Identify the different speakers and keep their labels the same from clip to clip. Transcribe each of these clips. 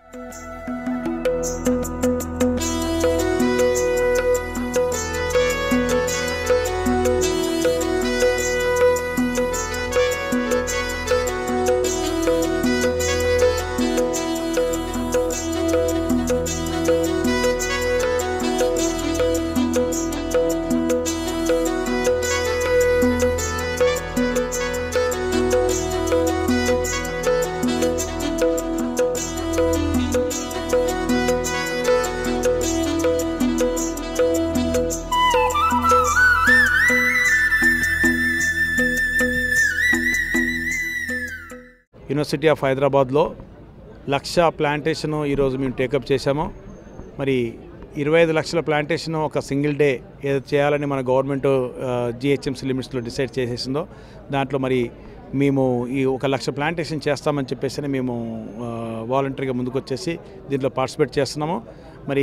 Speaker 1: university of హైదరాబాద్లో లక్ష plantation ఈరోజు మేము టేకప్ చేశాము మరి ఇరవై ఐదు లక్షల ప్లాంటేషన్ ఒక సింగిల్ డే ఏదో చేయాలని మన గవర్నమెంట్ జిహెచ్ఎంసీ లిమిట్స్లో డిసైడ్ చేసేసిందో దాంట్లో మరి మేము ఈ ఒక లక్ష ప్లాంటేషన్ చేస్తామని చెప్పేసి మేము వాలంటరీగా ముందుకు వచ్చేసి దీంట్లో పార్టిసిపేట్ చేస్తున్నాము మరి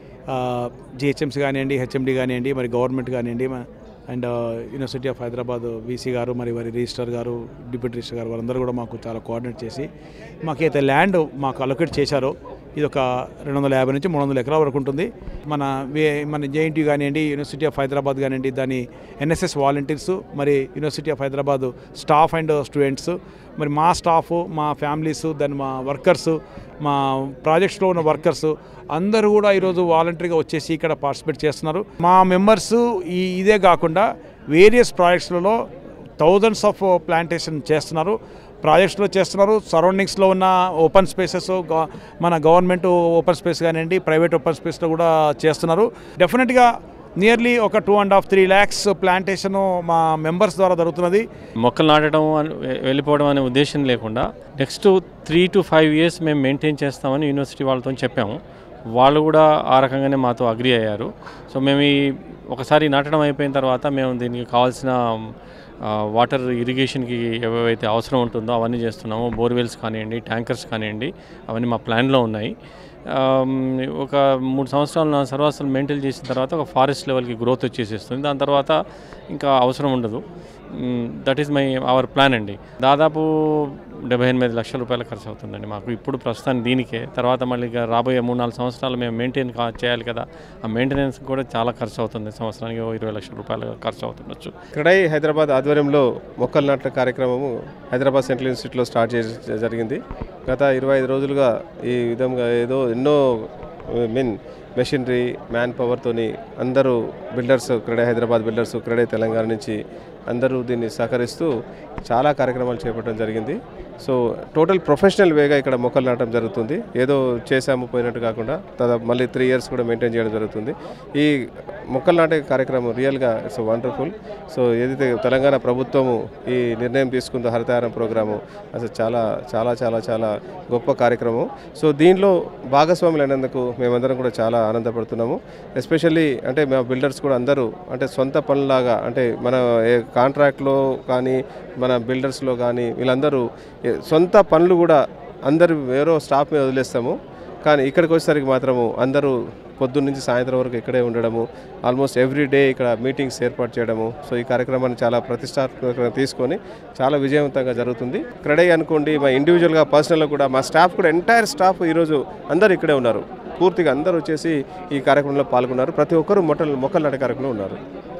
Speaker 1: జిహెచ్ఎంసీ కానివ్వండి హెచ్ఎండి కానివ్వండి మరి గవర్నమెంట్ కానివ్వండి మ- and university of Hyderabad VC గారు మరి వారి రిజిస్టర్ గారు డిప్యూటీ రిజిస్టర్ గారు వాళ్ళందరూ కూడా మాకు చాలా కోఆర్డినేట్ చేసి మాకైతే ల్యాండ్ మాకు అలొకేట్ చేశారో ఇది ఒక రెండు వందల యాభై నుంచి మూడు వందల ఎకరాల వరకు ఉంటుంది మన వే- మన జేఎన్టీ కానివ్వండి యూనివర్సిటీ ఆఫ్ హైదరాబాద్ కానివ్వండి దాని ఎన్ఎస్ఎస్ వాలంటీర్స్ మరి university of Hyderabad staff and students మరి మా స్టాఫ్ మా ఫ్యామిలీస్ దాని మా వర్కర్స్ మా ప్రాజెక్ట్స్లో ఉన్న వర్కర్స్ అందరూ కూడా ఈరోజు వాలంటరీగా వచ్చేసి ఇక్కడ పార్టిసిపేట్ చేస్తున్నారు మా మెంబర్స్ ఈ ఇదే కాకుండా వేరియస్ ప్రాజెక్ట్స్లలో థౌజండ్స్ ఆఫ్ ప్లాంటేషన్ చేస్తున్నారు ప్రాజెక్ట్స్లో చేస్తున్నారు సరౌండింగ్స్లో ఉన్న ఓపెన్ స్పేసెస్ మన గవర్నమెంట్ ఓపెన్ స్పేస్ కానివ్వండి ప్రైవేట్ ఓపెన్ స్పేస్లో కూడా చేస్తున్నారు డెఫినెట్గా నియర్లీ ఒక two and half three lakhs plantation మా మెంబర్స్ ద్వారా జరుగుతున్నది
Speaker 2: మొక్కలు నాటడం అని- వెళ్ళిపోవడం అనే ఉద్దేశం లేకుండా next three to five years మేము మెయింటైన్ చేస్తామని యూనివర్సిటీ వాళ్ళతో చెప్పాము వాళ్ళు కూడా ఆ రకంగానే మాతో అగ్రి అయ్యారు సో మేము ఈ ఒకసారి నాటడం అయిపోయిన తర్వాత మేము దీనికి కావాల్సిన ఆ, వాటర్ ఇరిగేషన్కి ఏవైతే అవసరం ఉంటుందో అవన్నీ చేస్తున్నాము బోర్వెల్స్ కానివ్వండి ట్యాంకర్స్ కానివ్వండి అవన్నీ మా ప్లాన్లో ఉన్నాయి ఆమ్, ఒక మూడు సంవత్సరాలు నా సర్వాసాలు మెయింటైన్ చేసిన తర్వాత ఒక ఫారెస్ట్ లెవెల్కి గ్రోత్ వచ్చేసేస్తుంది దాని తర్వాత ఇంకా అవసరం ఉండదు that is my our plan అండి దాదాపు డెబ్బై ఎనిమిది లక్షల రూపాయలు ఖర్చు అవుతుందండి మాకు ఇప్పుడు ప్రస్తుతానికి దీనికే తర్వాత మళ్ళీ ఇక రాబోయే మూడు నాలుగు సంవత్సరాలు మేము మెయింటైన్ కా చేయాలి కదా ఆ మెయింటెనెన్స్ కూడా చాలా ఖర్చు అవుతుంది సంవత్సరానికి ఓ ఇరవై లక్షల రూపాయలు ఖర్చు అవుతుండొచ్చు
Speaker 3: క్రడై హైదరాబాద్ ఆధ్వర్యంలో మొక్కలు నాటల కార్యక్రమము హైదరాబాద్ సెంట్రల్ యూనివర్సిటీలో స్టార్ట్ చేసి జరిగింది గత ఇరవై ఐదు రోజులుగా ఈ విధంగా ఏదో ఎన్నో మీన్ మెషినరీ మ్యాన్ పవర్తోని అందరూ బిల్డర్స్ క్రెడై హైదరాబాద్ బిల్డర్స్ క్రెడై తెలంగాణ నుంచి అందరూ దీన్ని సహకరిస్తూ చాలా కార్యక్రమాలు చేపట్టడం జరిగింది సో టోటల్ ప్రొఫెషనల్ వేగా ఇక్కడ మొక్కలు నాటడం జరుగుతుంది ఏదో చేసాము పోయినట్టు కాకుండా దాదాపు మళ్ళీ త్రీ ఇయర్స్ కూడా మెయింటైన్ చేయడం జరుగుతుంది ఈ మొక్కలు నాటే కార్యక్రమం రియల్గా ఇట్స్ వండర్ఫుల్ సో ఏదైతే తెలంగాణ ప్రభుత్వము ఈ నిర్ణయం తీసుకుందో హరితహారం ప్రోగ్రాము అసలు చాలా చాలా చాలా చాలా గొప్ప కార్యక్రమం సో దీనిలో భాగస్వాములు అయినందుకు మేమందరం కూడా చాలా ఆనందపడుతున్నాము ఎస్పెషల్లీ అంటే మా బిల్డర్స్ కూడా అందరూ అంటే సొంత పనులాగా అంటే మన ఏ కాంట్రాక్ట్లో కానీ మన బిల్డర్స్లో కానీ వీళ్ళందరూ ఏ- సొంత పనులు కూడా అందరూ వేరే స్టాఫ్ మీద వదిలేస్తాము కానీ ఇక్కడికి వచ్చేసరికి మాత్రము అందరూ పొద్దున్న నుంచి సాయంత్రం వరకు ఇక్కడే ఉండడము ఆల్మోస్ట్ ఎవ్రీ డే ఇక్కడ మీటింగ్స్ ఏర్పాటు చేయడము సో ఈ కార్యక్రమాన్ని చాలా ప్రతిష్టాత్మకంగా తీసుకొని చాలా విజయవంతంగా జరుగుతుంది క్రెడై అనుకోండి మా ఇండివిజువల్గా పర్సనల్గా కూడా మా స్టాఫ్ కూడా ఎంటైర్ స్టాఫ్ ఈరోజు అందరూ ఇక్కడే ఉన్నారు పూర్తిగా అందరూ వచ్చేసి ఈ కార్యక్రమంలో పాల్గొన్నారు ప్రతి ఒక్కరూ మొట్టలు మొక్కలు నాటే కార్యక్రమంలో ఉన్నారు